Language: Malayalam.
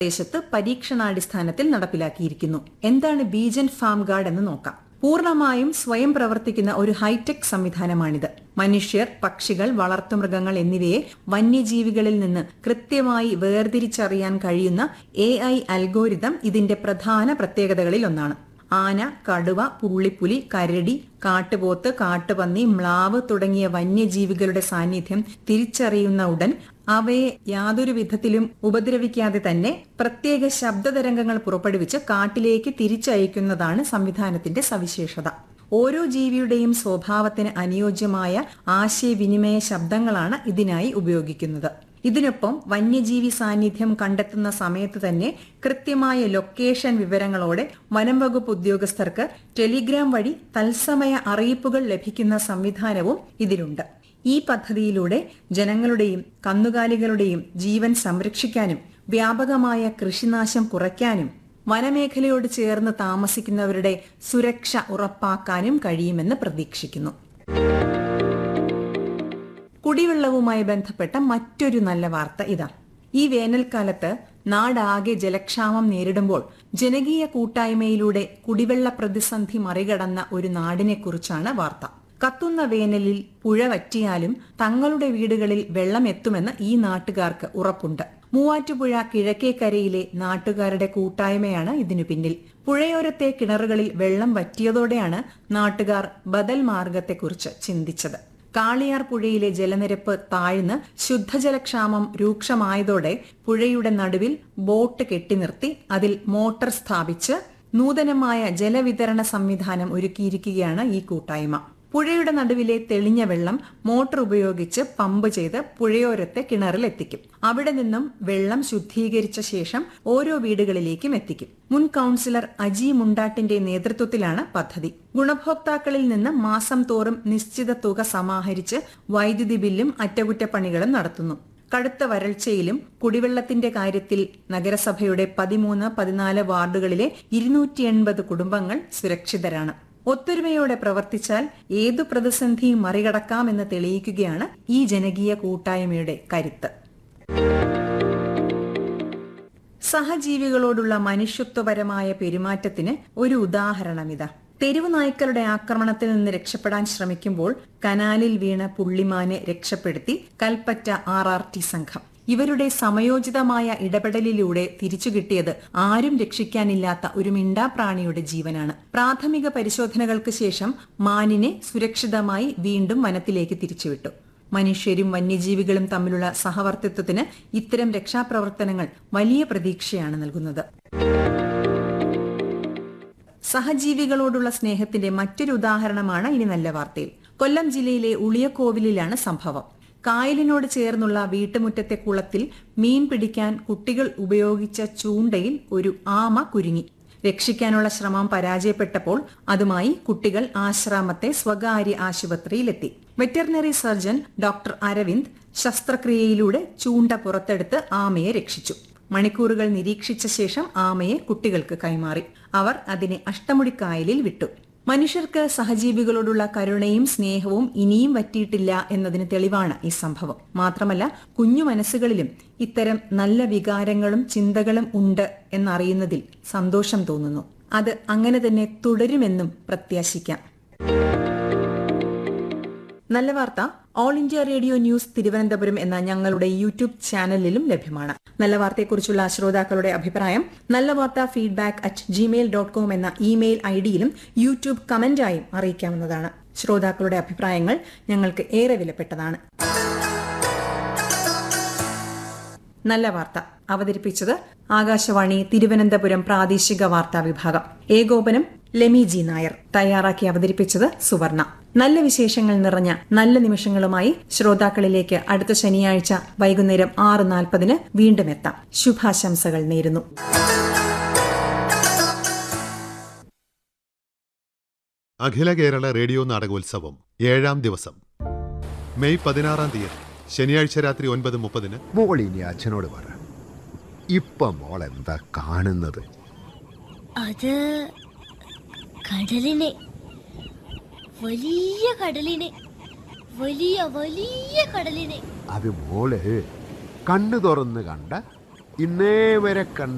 പ്രദേശത്ത് പരീക്ഷണാടിസ്ഥാനത്തിൽ നടപ്പിലാക്കിയിരിക്കുന്നു എന്താണ് ബീജൻ ഫാം ഗാർഡ് എന്ന് നോക്കാം പൂർണ്ണമായും സ്വയം പ്രവർത്തിക്കുന്ന ഒരു ഹൈടെക് സംവിധാനമാണിത് മനുഷ്യർ പക്ഷികൾ വളർത്തുമൃഗങ്ങൾ എന്നിവയെ വന്യജീവികളിൽ നിന്ന് കൃത്യമായി വേർതിരിച്ചറിയാൻ കഴിയുന്ന എ ഐ അൽഗോരിതം ഇതിന്റെ പ്രധാന പ്രത്യേകതകളിൽ ഒന്നാണ് ആന കടുവ പുള്ളിപ്പുലി കരടി കാട്ടുപോത്ത് കാട്ടുപന്നി മ്ലാവ് തുടങ്ങിയ വന്യജീവികളുടെ സാന്നിധ്യം തിരിച്ചറിയുന്ന ഉടൻ അവയെ യാതൊരു വിധത്തിലും ഉപദ്രവിക്കാതെ തന്നെ പ്രത്യേക ശബ്ദതരംഗങ്ങൾ പുറപ്പെടുവിച്ച് കാട്ടിലേക്ക് തിരിച്ചയക്കുന്നതാണ് സംവിധാനത്തിന്റെ സവിശേഷത ഓരോ ജീവിയുടെയും സ്വഭാവത്തിന് അനുയോജ്യമായ ആശയവിനിമയ ശബ്ദങ്ങളാണ് ഇതിനായി ഉപയോഗിക്കുന്നത് ഇതിനൊപ്പം വന്യജീവി സാന്നിധ്യം കണ്ടെത്തുന്ന സമയത്ത് തന്നെ കൃത്യമായ ലൊക്കേഷൻ വിവരങ്ങളോടെ വനം വകുപ്പ് ഉദ്യോഗസ്ഥർക്ക് ടെലിഗ്രാം വഴി തത്സമയ അറിയിപ്പുകൾ ലഭിക്കുന്ന സംവിധാനവും ഇതിലുണ്ട് ഈ പദ്ധതിയിലൂടെ ജനങ്ങളുടെയും കന്നുകാലികളുടെയും ജീവൻ സംരക്ഷിക്കാനും വ്യാപകമായ കൃഷിനാശം കുറയ്ക്കാനും വനമേഖലയോട് ചേർന്ന് താമസിക്കുന്നവരുടെ സുരക്ഷ ഉറപ്പാക്കാനും കഴിയുമെന്ന് പ്രതീക്ഷിക്കുന്നു കുടിവെള്ളവുമായി ബന്ധപ്പെട്ട മറ്റൊരു നല്ല വാർത്ത ഇതാ ഈ വേനൽക്കാലത്ത് നാടാകെ ജലക്ഷാമം നേരിടുമ്പോൾ ജനകീയ കൂട്ടായ്മയിലൂടെ കുടിവെള്ള പ്രതിസന്ധി മറികടന്ന ഒരു നാടിനെക്കുറിച്ചാണ് വാർത്ത കത്തുന്ന വേനലിൽ പുഴ വറ്റിയാലും തങ്ങളുടെ വീടുകളിൽ വെള്ളം എത്തുമെന്ന് ഈ നാട്ടുകാർക്ക് ഉറപ്പുണ്ട് മൂവാറ്റുപുഴ കിഴക്കേക്കരയിലെ നാട്ടുകാരുടെ കൂട്ടായ്മയാണ് ഇതിനു പിന്നിൽ പുഴയോരത്തെ കിണറുകളിൽ വെള്ളം വറ്റിയതോടെയാണ് നാട്ടുകാർ ബദൽ മാർഗത്തെക്കുറിച്ച് ചിന്തിച്ചത് കാളിയാർ പുഴയിലെ ജലനിരപ്പ് താഴ്ന്ന് ശുദ്ധജലക്ഷാമം രൂക്ഷമായതോടെ പുഴയുടെ നടുവിൽ ബോട്ട് കെട്ടിനിർത്തി അതിൽ മോട്ടോർ സ്ഥാപിച്ച് നൂതനമായ ജലവിതരണ സംവിധാനം ഒരുക്കിയിരിക്കുകയാണ് ഈ കൂട്ടായ്മ പുഴയുടെ നടുവിലെ തെളിഞ്ഞ വെള്ളം മോട്ടോർ ഉപയോഗിച്ച് പമ്പ് ചെയ്ത് പുഴയോരത്തെ കിണറിൽ എത്തിക്കും അവിടെ നിന്നും വെള്ളം ശുദ്ധീകരിച്ച ശേഷം ഓരോ വീടുകളിലേക്കും എത്തിക്കും മുൻ കൌൺസിലർ അജി മുണ്ടാട്ടിന്റെ നേതൃത്വത്തിലാണ് പദ്ധതി ഗുണഭോക്താക്കളിൽ നിന്ന് മാസം തോറും നിശ്ചിത തുക സമാഹരിച്ച് വൈദ്യുതി ബില്ലും അറ്റകുറ്റപ്പണികളും നടത്തുന്നു കടുത്ത വരൾച്ചയിലും കുടിവെള്ളത്തിന്റെ കാര്യത്തിൽ നഗരസഭയുടെ പതിമൂന്ന് പതിനാല് വാർഡുകളിലെ ഇരുന്നൂറ്റി എൺപത് കുടുംബങ്ങൾ സുരക്ഷിതരാണ് ഒത്തൊരുമയോടെ പ്രവർത്തിച്ചാൽ ഏതു പ്രതിസന്ധിയും മറികടക്കാമെന്ന് തെളിയിക്കുകയാണ് ഈ ജനകീയ കൂട്ടായ്മയുടെ കരുത്ത് സഹജീവികളോടുള്ള മനുഷ്യത്വപരമായ പെരുമാറ്റത്തിന് ഒരു ഉദാഹരണമിതാ തെരുവു നായ്ക്കളുടെ ആക്രമണത്തിൽ നിന്ന് രക്ഷപ്പെടാൻ ശ്രമിക്കുമ്പോൾ കനാലിൽ വീണ പുള്ളിമാനെ രക്ഷപ്പെടുത്തി കൽപ്പറ്റ ആർ ആർ ടി സംഘം ഇവരുടെ സമയോചിതമായ ഇടപെടലിലൂടെ തിരിച്ചു കിട്ടിയത് ആരും രക്ഷിക്കാനില്ലാത്ത ഒരു മിണ്ടാപ്രാണിയുടെ ജീവനാണ് പ്രാഥമിക പരിശോധനകൾക്ക് ശേഷം മാനിനെ സുരക്ഷിതമായി വീണ്ടും വനത്തിലേക്ക് തിരിച്ചുവിട്ടു മനുഷ്യരും വന്യജീവികളും തമ്മിലുള്ള സഹവർത്തിത്വത്തിന് ഇത്തരം രക്ഷാപ്രവർത്തനങ്ങൾ വലിയ പ്രതീക്ഷയാണ് നൽകുന്നത് സഹജീവികളോടുള്ള സ്നേഹത്തിന്റെ മറ്റൊരു ഉദാഹരണമാണ് ഇനി നല്ല വാർത്തയിൽ കൊല്ലം ജില്ലയിലെ ഉളിയക്കോവിലിലാണ് സംഭവം കായലിനോട് ചേർന്നുള്ള വീട്ടുമുറ്റത്തെ കുളത്തിൽ മീൻ പിടിക്കാൻ കുട്ടികൾ ഉപയോഗിച്ച ചൂണ്ടയിൽ ഒരു ആമ കുരുങ്ങി രക്ഷിക്കാനുള്ള ശ്രമം പരാജയപ്പെട്ടപ്പോൾ അതുമായി കുട്ടികൾ ആശ്രാമത്തെ സ്വകാര്യ ആശുപത്രിയിലെത്തി വെറ്ററിനറി സർജൻ ഡോക്ടർ അരവിന്ദ് ശസ്ത്രക്രിയയിലൂടെ ചൂണ്ട പുറത്തെടുത്ത് ആമയെ രക്ഷിച്ചു മണിക്കൂറുകൾ നിരീക്ഷിച്ച ശേഷം ആമയെ കുട്ടികൾക്ക് കൈമാറി അവർ അതിനെ അഷ്ടമുടിക്കായലിൽ വിട്ടു മനുഷ്യർക്ക് സഹജീവികളോടുള്ള കരുണയും സ്നേഹവും ഇനിയും വറ്റിയിട്ടില്ല എന്നതിന് തെളിവാണ് ഈ സംഭവം മാത്രമല്ല കുഞ്ഞു മനസ്സുകളിലും ഇത്തരം നല്ല വികാരങ്ങളും ചിന്തകളും ഉണ്ട് എന്നറിയുന്നതിൽ സന്തോഷം തോന്നുന്നു അത് അങ്ങനെ തന്നെ തുടരുമെന്നും പ്രത്യാശിക്കാം നല്ല വാർത്ത All India Radio news Thiruvananthapuram എന്ന ഞങ്ങളുടെ യൂട്യൂബ് ചാനലിലും ലഭ്യമാണ് നല്ല വാർത്തയെക്കുറിച്ചുള്ള ശ്രോതാക്കളുടെ അഭിപ്രായം നല്ല വാർത്ത feedback at Gmail dot com എന്ന ഇമെയിൽ ഐ ഡിയിലും യൂട്യൂബ് കമന്റായും അറിയിക്കാവുന്നതാണ് ശ്രോതാക്കളുടെ അഭിപ്രായങ്ങൾ ഞങ്ങൾക്ക് ഏറെ വിലപ്പെട്ടതാണ് നല്ല വാർത്ത അവതരിപ്പിച്ചത് ആകാശവാണി തിരുവനന്തപുരം പ്രാദേശിക വാർത്താ വിഭാഗം ഏകോപനം ലെമി ജി നായർ തയ്യാറാക്കി അവതരിപ്പിച്ചത് സുവർണ നല്ല വിശേഷങ്ങൾ നിറഞ്ഞ നല്ല നിമിഷങ്ങളുമായി ശ്രോതാക്കളിലേക്ക് അടുത്ത ശനിയാഴ്ച വൈകുന്നേരം ആറ് നാൽപ്പതിന് വീണ്ടും എത്താം ശുഭാശംസകൾ നേരുന്നു അഖില കേരള റേഡിയോ നാടകോത്സവം ഏഴാം ദിവസം മെയ് പതിനാറാം തീയതി ശനിയാഴ്ച രാത്രി ഒൻപത് മുപ്പതിന് മോൾ ഇനി അച്ഛനോട് പറ ഇപ്പൊ മോൾ എന്താ കാണുന്നത് അത് കടലിനെ വലിയ കടലിനെ വലിയ വലിയ കടലിനെ അത് മോള് കണ്ണു തുറന്ന് കണ്ട ഇന്നേ വരെ കണ്ട